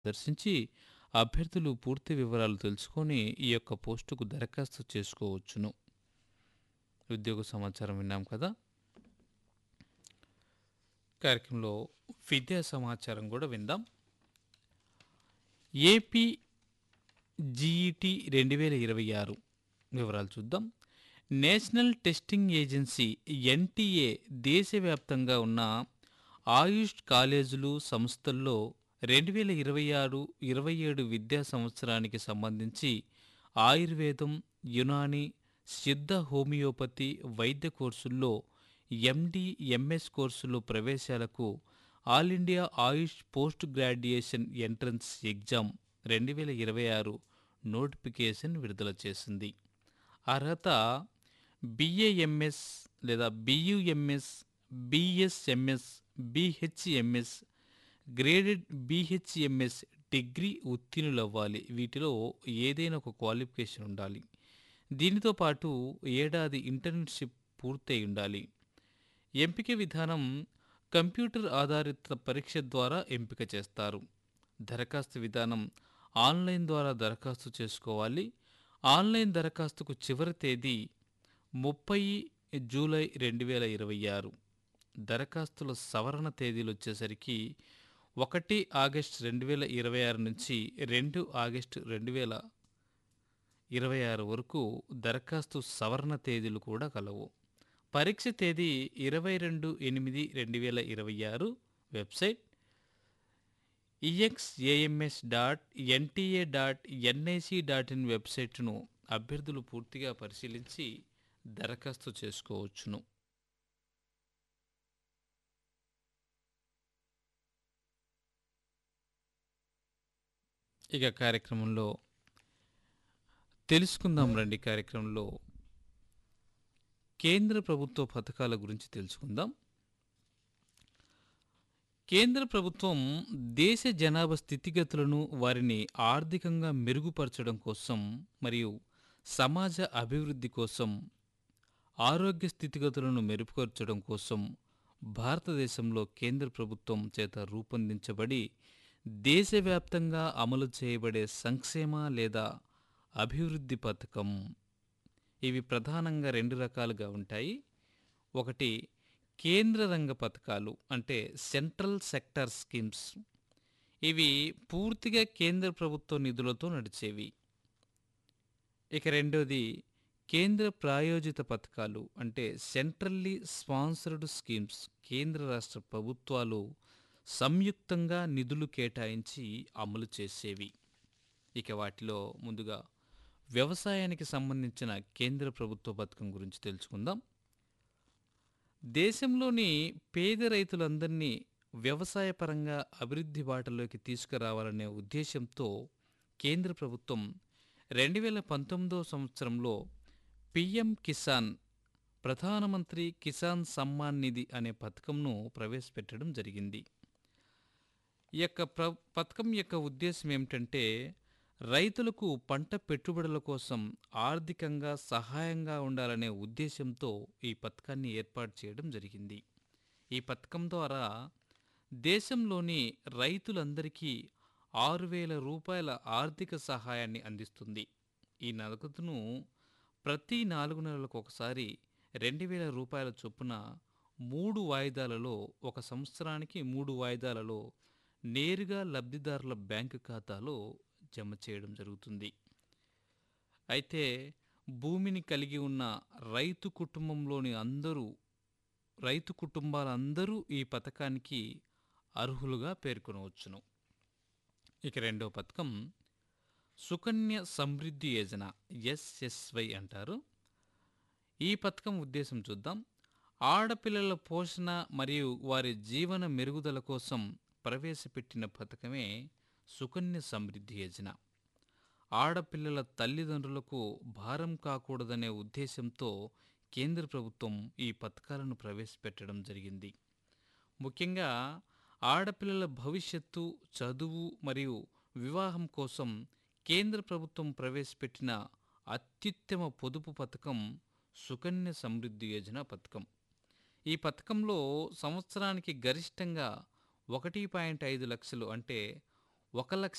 దర్శించి అభ్యర్థులు పూర్తి వివరాలు తెలుసుకొని ఈ యొక్క పోస్టుకు దరఖాస్తు చేసుకోవచ్చును ఉద్యోగ సమాచారం విన్నాం కదా కార్యక్రమంలో విద్యా సమాచారం కూడా విందాం ఏపీ జీఈటీ రెండు వేల ఇరవై ఆరు వివరాలు చూద్దాం నేషనల్ టెస్టింగ్ ఏజెన్సీ ఎన్టీఏ దేశవ్యాప్తంగా ఉన్న ఆయుష్ కాలేజీలు సంస్థల్లో రెండు వేల ఇరవై ఆరు ఇరవై ఏడు విద్యా సంవత్సరానికి సంబంధించి ఆయుర్వేదం యునాని సిద్ధ హోమియోపతి వైద్య కోర్సుల్లో ఎండి ఎంఎస్ కోర్సుల్లో ప్రవేశాలకు all India AYUSH post graduation entrance exam రెండు వేల ఇరవై ఆరు నోటిఫికేషన్ విడుదల చేసింది అర్హత బిఏఎంఎస్ లేదా BUMS BSMS BHMS graded BHMS degree ఉత్తీర్ణులవ్వాలి వీటిలో ఏదైనా ఒక క్వాలిఫికేషన్ ఉండాలి దీనితో పాటు ఏడాది ఇంటర్న్షిప్ పూర్తయి ఉండాలి ఎంపిక విధానం కంప్యూటర్ ఆధారిత పరీక్ష ద్వారా ఎంపిక చేస్తారు దరఖాస్తు విధానం ఆన్లైన్ ద్వారా దరఖాస్తు చేసుకోవాలి ఆన్లైన్ దరఖాస్తుకు చివరి తేదీ ముప్పై జూలై రెండు వేల ఇరవై ఆరు దరఖాస్తుల సవరణ తేదీలు వచ్చేసరికి ఒకటి ఆగస్ట్ రెండు వేల ఇరవై ఆరు నుంచి రెండు ఆగస్టు రెండు వేల ఇరవై ఆరు వరకు దరఖాస్తు సవరణ తేదీలు కూడా కలవు పరీక్ష తేదీ ఇరవై రెండు ఎనిమిది రెండు వేల ఇరవై ఆరు website EXAMS dot NTA dot NIC dot in వెబ్సైట్ను అభ్యర్థులు పూర్తిగా పరిశీలించి దరఖాస్తు చేసుకోవచ్చును ఇక కార్యక్రమంలో తెలుసుకుందాం రండి కార్యక్రమంలో కేంద్ర ప్రభుత్వ పథకాల గురించి తెలుసుకుందాం కేంద్ర ప్రభుత్వం దేశ జనాభా స్థితిగతులను వారిని ఆర్థికంగా మెరుగుపరచడం కోసం మరియు సమాజ అభివృద్ధి కోసం ఆరోగ్య స్థితిగతులను మెరుగుపరచడం కోసం భారతదేశంలో కేంద్ర ప్రభుత్వం చేత రూపొందించబడి దేశవ్యాప్తంగా అమలు చేయబడే సంక్షేమ లేదా అభివృద్ధి పథకం ఇవి ప్రధానంగా రెండు రకాలుగా ఉంటాయి ఒకటి కేంద్ర రంగ పథకాలు అంటే సెంట్రల్ సెక్టర్ స్కీమ్స్ ఇవి పూర్తిగా కేంద్ర ప్రభుత్వ నిధులతో నడిచేవి ఇక రెండోది కేంద్ర ప్రాయోజిత పథకాలు అంటే సెంట్రల్లీ స్పాన్సర్డ్ స్కీమ్స్ కేంద్ర రాష్ట్ర ప్రభుత్వాలు సంయుక్తంగా నిధులు కేటాయించి అమలు చేసేవి ఇక వాటిలో ముందుగా వ్యవసాయానికి సంబంధించిన కేంద్ర ప్రభుత్వ పథకం గురించి తెలుసుకుందాం దేశంలోని పేద రైతులందరినీ వ్యవసాయపరంగా అభివృద్ధి బాటలోకి తీసుకురావాలనే ఉద్దేశంతో కేంద్ర ప్రభుత్వం రెండు వేల పంతొమ్మిదో సంవత్సరంలో పిఎం కిసాన్ ప్రధానమంత్రి కిసాన్ సమ్మాన్ నిధి అనే పథకంను ప్రవేశపెట్టడం జరిగింది ఈ యొక్క ప్ర పథకం యొక్క ఉద్దేశం ఏమిటంటే రైతులకు పంట పెట్టుబడుల కోసం ఆర్థికంగా సహాయంగా ఉండాలనే ఉద్దేశంతో ఈ పథకాన్ని ఏర్పాటు చేయడం జరిగింది ఈ పథకం ద్వారా దేశంలోని రైతులందరికీ ఆరు వేల రూపాయల ఆర్థిక సహాయాన్ని అందిస్తుంది ఈ నగదును ప్రతి నాలుగు నెలలకు ఒకసారి రెండు వేల రూపాయల చొప్పున మూడు వాయిదాలలో ఒక సంవత్సరానికి మూడు వాయిదాలలో నేరుగా లబ్ధిదారుల బ్యాంకు ఖాతాలో జమ చేయడం జరుగుతుంది అయితే భూమిని కలిగి ఉన్న రైతు కుటుంబంలోని అందరూ రైతు కుటుంబాలందరూ ఈ పథకానికి అర్హులుగా పేర్కొనవచ్చును ఇక రెండవ పథకం సుకన్య సమృద్ధి యోజన ఎస్ఎస్వై అంటారు ఈ పథకం ఉద్దేశం చూద్దాం ఆడపిల్లల పోషణ మరియు వారి జీవన మెరుగుదల కోసం ప్రవేశపెట్టిన పథకమే సుకన్య సమృద్ధి యోజన ఆడపిల్లల తల్లిదండ్రులకు భారం కాకూడదనే ఉద్దేశంతో కేంద్ర ప్రభుత్వం ఈ పథకాలను ప్రవేశపెట్టడం జరిగింది ముఖ్యంగా ఆడపిల్లల భవిష్యత్తు చదువు మరియు వివాహం కోసం కేంద్ర ప్రభుత్వం ప్రవేశపెట్టిన అత్యుత్తమ పొదుపు పథకం సుకన్య సమృద్ధి యోజన పథకం ఈ పథకంలో సంవత్సరానికి గరిష్టంగా ఒకటి పాయింట్ ఐదు లక్షలు అంటే ఒక లక్ష